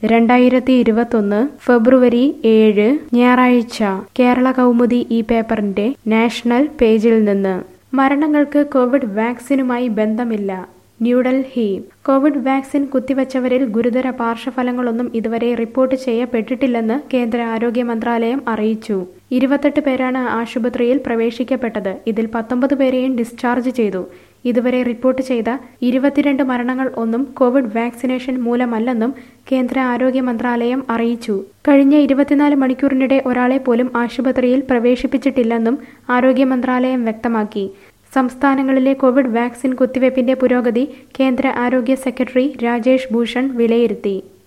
രണ്ടായിരത്തി ഇരുപത്തൊന്ന് ഫെബ്രുവരി ഏഴ് ഞായറാഴ്ച കേരള കൗമുദി ഈ പേപ്പറിന്റെ നാഷണൽ പേജിൽ നിന്ന് മരണങ്ങൾക്ക് കോവിഡ് വാക്സിനുമായി ബന്ധമില്ല ന്യൂഡൽഹി കോവിഡ് വാക്സിൻ കുത്തിവച്ചവരിൽ ഗുരുതര പാർശ്വഫലങ്ങളൊന്നും ഇതുവരെ റിപ്പോർട്ട് ചെയ്യപ്പെട്ടിട്ടില്ലെന്ന് കേന്ദ്ര ആരോഗ്യ മന്ത്രാലയം അറിയിച്ചു ഇരുപത്തെട്ട് പേരാണ് ആശുപത്രിയിൽ പ്രവേശിക്കപ്പെട്ടത് ഇതിൽ പത്തൊമ്പത് പേരെയും ഡിസ്ചാർജ് ചെയ്തു ഇതുവരെ റിപ്പോർട്ട് ചെയ്ത ഇരുപത്തിരണ്ട് മരണങ്ങൾ ഒന്നും കോവിഡ് വാക്സിനേഷൻ മൂലമല്ലെന്നും കേന്ദ്ര ആരോഗ്യ മന്ത്രാലയം അറിയിച്ചു കഴിഞ്ഞ ഇരുപത്തിനാല് മണിക്കൂറിനിടെ ഒരാളെ പോലും ആശുപത്രിയിൽ പ്രവേശിപ്പിച്ചിട്ടില്ലെന്നും ആരോഗ്യ മന്ത്രാലയം വ്യക്തമാക്കി സംസ്ഥാനങ്ങളിലെ കോവിഡ് വാക്സിൻ കുത്തിവയ്പ്പിന്റെ പുരോഗതി കേന്ദ്ര ആരോഗ്യ സെക്രട്ടറി രാജേഷ് ഭൂഷൺ വിലയിരുത്തി